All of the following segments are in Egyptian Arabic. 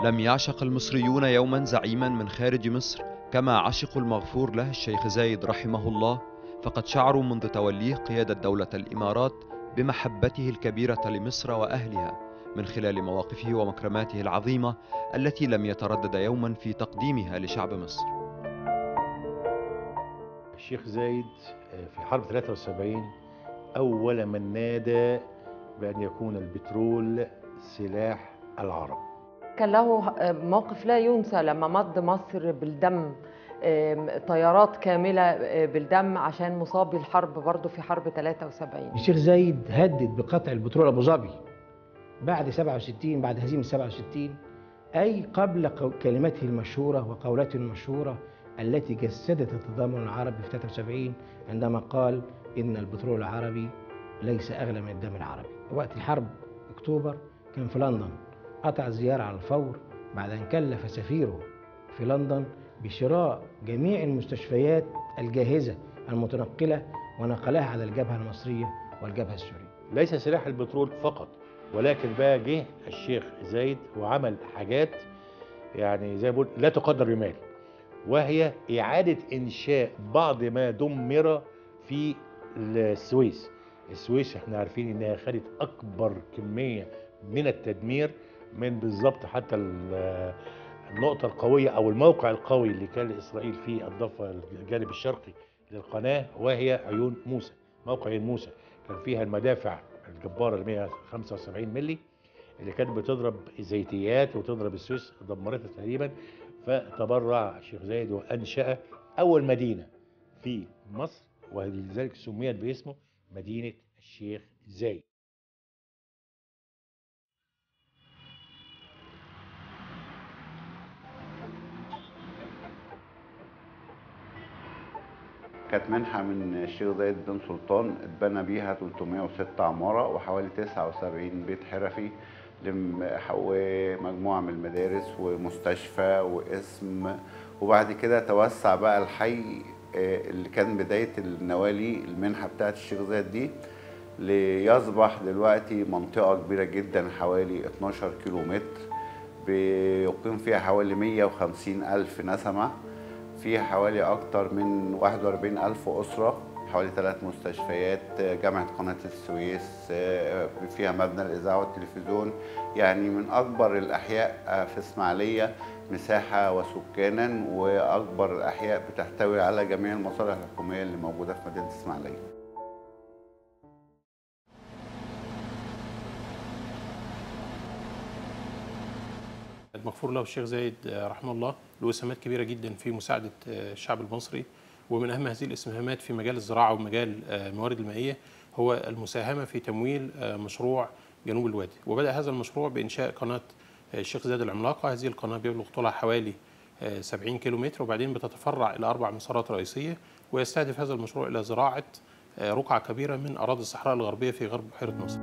لم يعشق المصريون يوما زعيما من خارج مصر كما عشقوا المغفور له الشيخ زايد رحمه الله فقد شعروا منذ توليه قيادة دولة الإمارات بمحبته الكبيرة لمصر وأهلها من خلال مواقفه ومكرماته العظيمة التي لم يتردد يوما في تقديمها لشعب مصر الشيخ زايد في حرب 73 أول من نادى بأن يكون البترول سلاح العرب كان له موقف لا ينسى لما مض مصر بالدم طيارات كاملة بالدم عشان مصابي الحرب برضه في حرب 73 الشيخ زايد هدد بقطع البترول أبو ظبي بعد 67 بعد هزيمة 67 أي قبل كلمته المشهورة وقولته المشهورة التي جسدت التضامن العربي في 73 عندما قال إن البترول العربي ليس أغلى من الدم العربي وقت الحرب أكتوبر كان في لندن قطع الزيارة على الفور بعد أن كلف سفيره في لندن بشراء جميع المستشفيات الجاهزة المتنقلة ونقلها على الجبهة المصرية والجبهة السورية ليس سلاح البترول فقط ولكن بقى جه الشيخ زايد وعمل حاجات يعني زي ما بقول لا تقدر بمال وهي إعادة إنشاء بعض ما دمر في السويس السويس احنا عارفين انها خدت اكبر كميه من التدمير من بالظبط حتى النقطه القويه او الموقع القوي اللي كان لاسرائيل في الضفه الجانب الشرقي للقناه وهي عيون موسى موقع عيون موسى كان فيها المدافع الجباره ال 175 ملي اللي كانت بتضرب زيتيات وتضرب السويس دمرتها تقريبا فتبرع الشيخ زايد وانشا اول مدينه في مصر ولذلك سميت باسمه مدينة الشيخ زايد كانت منحة من الشيخ زايد بن سلطان اتبنى بيها 306 عمارة وحوالي 79 بيت حرفي ومجموعة من المدارس ومستشفى واسم وبعد كده توسع بقى الحي اللي كان بداية النوالي المنحة بتاعت الشيخ زايد دي ليصبح دلوقتي منطقة كبيرة جدا حوالي 12 كيلو متر بيقيم فيها حوالي 150 ألف نسمة فيها حوالي أكتر من 41 ألف أسرة حوالي ثلاث مستشفيات جامعة قناة السويس فيها مبنى الإذاعة والتلفزيون يعني من أكبر الأحياء في إسماعيلية مساحة وسكانا وأكبر الأحياء بتحتوي على جميع المصالح الحكومية اللي موجودة في مدينة إسماعيلية المغفور له الشيخ زايد رحمه الله له اسهامات كبيرة جدا في مساعدة الشعب المصري ومن أهم هذه الاسهامات في مجال الزراعة ومجال الموارد المائية هو المساهمة في تمويل مشروع جنوب الوادي وبدأ هذا المشروع بإنشاء قناة الشيخ زايد العملاقة هذه القناة بيبلغ طولها حوالي 70 كيلو متر وبعدين بتتفرع إلى أربع مسارات رئيسية ويستهدف هذا المشروع إلى زراعة رقعة كبيرة من أراضي الصحراء الغربية في غرب بحيرة مصر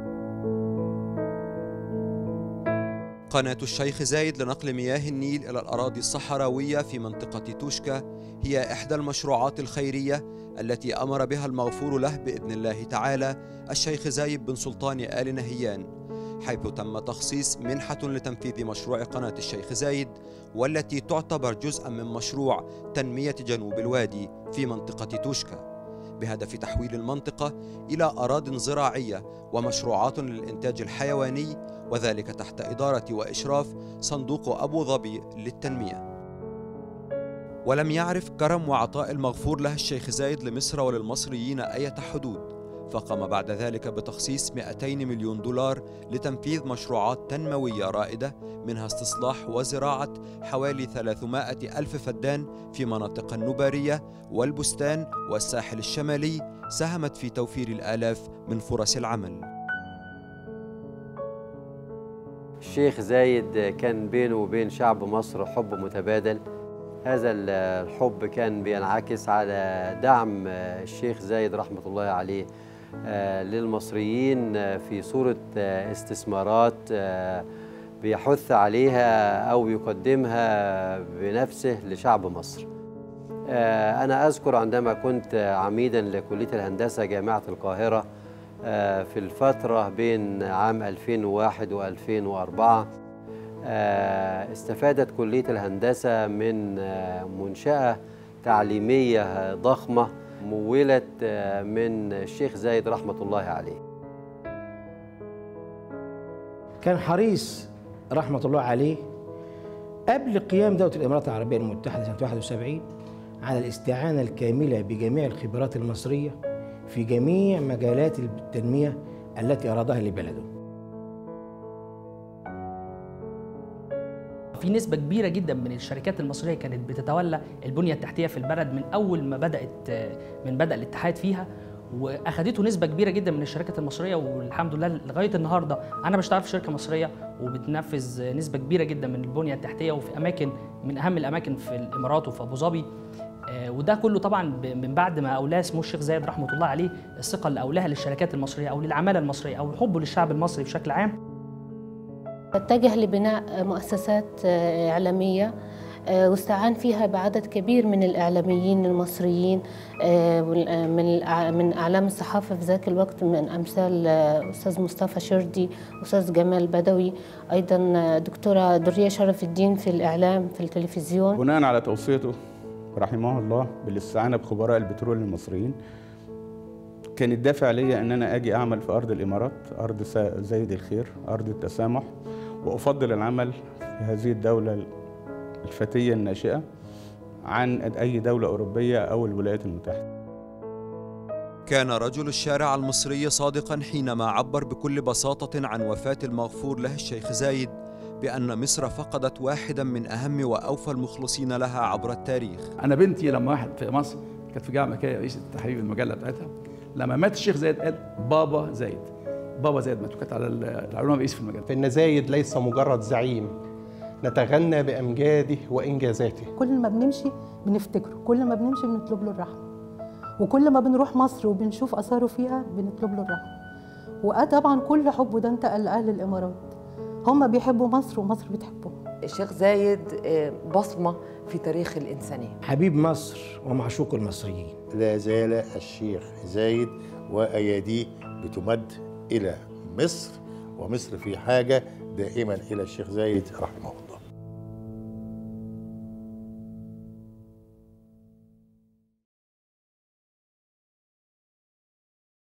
قناة الشيخ زايد لنقل مياه النيل إلى الأراضي الصحراوية في منطقة توشكا هي إحدى المشروعات الخيرية التي أمر بها المغفور له بإذن الله تعالى الشيخ زايد بن سلطان آل نهيان حيث تم تخصيص منحة لتنفيذ مشروع قناة الشيخ زايد والتي تعتبر جزءا من مشروع تنمية جنوب الوادي في منطقة توشكا بهدف تحويل المنطقة إلى أراض زراعية ومشروعات للإنتاج الحيواني وذلك تحت إدارة وإشراف صندوق أبو ظبي للتنمية ولم يعرف كرم وعطاء المغفور له الشيخ زايد لمصر وللمصريين أي حدود فقام بعد ذلك بتخصيص 200 مليون دولار لتنفيذ مشروعات تنموية رائدة منها استصلاح وزراعة حوالي 300 ألف فدان في مناطق النبارية والبستان والساحل الشمالي ساهمت في توفير الآلاف من فرص العمل الشيخ زايد كان بينه وبين شعب مصر حب متبادل هذا الحب كان بينعكس على دعم الشيخ زايد رحمة الله عليه للمصريين في صورة استثمارات بيحث عليها أو يقدمها بنفسه لشعب مصر أنا أذكر عندما كنت عميدا لكلية الهندسة جامعة القاهرة في الفترة بين عام 2001 و2004 آه، استفادت كلية الهندسة من آه، منشأة تعليمية ضخمة مولت آه، من الشيخ زايد رحمة الله عليه كان حريص رحمة الله عليه قبل قيام دولة الإمارات العربية المتحدة سنة 71 على الاستعانة الكاملة بجميع الخبرات المصرية في جميع مجالات التنمية التي أرادها لبلده في نسبة كبيرة جدا من الشركات المصرية كانت بتتولى البنية التحتية في البلد من أول ما بدأت من بدأ الاتحاد فيها واخدته نسبة كبيرة جدا من الشركات المصرية والحمد لله لغاية النهاردة أنا بشتغل في شركة مصرية وبتنفذ نسبة كبيرة جدا من البنية التحتية وفي أماكن من أهم الأماكن في الإمارات وفي أبو ظبي آه، وده كله طبعا ب- من بعد ما أولاه اسمه الشيخ زايد رحمة الله عليه الثقة اللي أولاها للشركات المصرية أو للعمالة المصرية أو حبه للشعب المصري بشكل عام اتجه لبناء مؤسسات آه، إعلامية آه، واستعان فيها بعدد كبير من الإعلاميين المصريين آه، وال- آه، من الأع- من أعلام الصحافة في ذاك الوقت من أمثال آه، أستاذ مصطفى شردي أستاذ جمال بدوي أيضا آه، دكتورة درية شرف الدين في الإعلام في التلفزيون بناء على توصيته رحمه الله بالاستعانة بخبراء البترول المصريين كان الدافع ليا ان انا اجي اعمل في ارض الامارات ارض سا- زايد الخير ارض التسامح وافضل العمل في هذه الدولة الفتية الناشئة عن اي دولة اوروبية او الولايات المتحدة كان رجل الشارع المصري صادقا حينما عبر بكل بساطة عن وفاة المغفور له الشيخ زايد بأن مصر فقدت واحدا من أهم وأوفى المخلصين لها عبر التاريخ انا بنتي لما واحد في مصر كانت في جامعه كده رئيسه تحرير المجله بتاعتها لما مات الشيخ زايد قال بابا زايد بابا زايد مات وكانت على ال- العنوان رئيس في المجله فإن زايد ليس مجرد زعيم نتغنى بأمجاده وإنجازاته كل ما بنمشي بنفتكره كل ما بنمشي بنطلب له الرحمة وكل ما بنروح مصر وبنشوف أثاره فيها بنطلب له الرحمة وطبعا كل حبه ده انتقل لأهل الإمارات هم بيحبوا مصر ومصر بتحبهم الشيخ زايد آه، بصمة في تاريخ الإنسانية حبيب مصر ومعشوق المصريين لا زال الشيخ زايد وأياديه بتمد إلى مصر ومصر في حاجة دائما إلى الشيخ زايد رحمه الله